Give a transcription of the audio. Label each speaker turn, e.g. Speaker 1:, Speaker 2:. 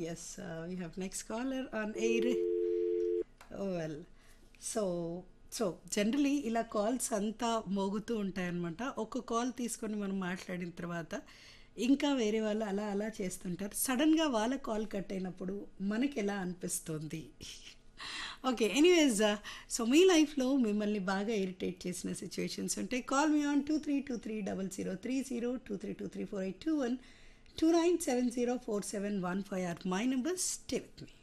Speaker 1: yes we have next caller on air well so so generally ఇలా calls అంతా మోగుతూ ఉంటాయన్నమాట ఒక కాల్ తీసుకొని మనం మాట్లాడిన తర్వాత ఇంకా వేరే వాళ్ళు అలా అలా చేస్తుంటారు సడన్గా వాళ్ళ కాల్ కట్ అయినప్పుడు మనకి ఎలా అనిపిస్తుంది ఓకే ఎనీవేస్ సో మీ లైఫ్లో మిమ్మల్ని బాగా ఇరిటేట్ చేసిన సిచ్యువేషన్స్ ఉంటే call me on two three two three double zero three zero two three two three four eight two one two nine seven zero four seven one five or my number stay with me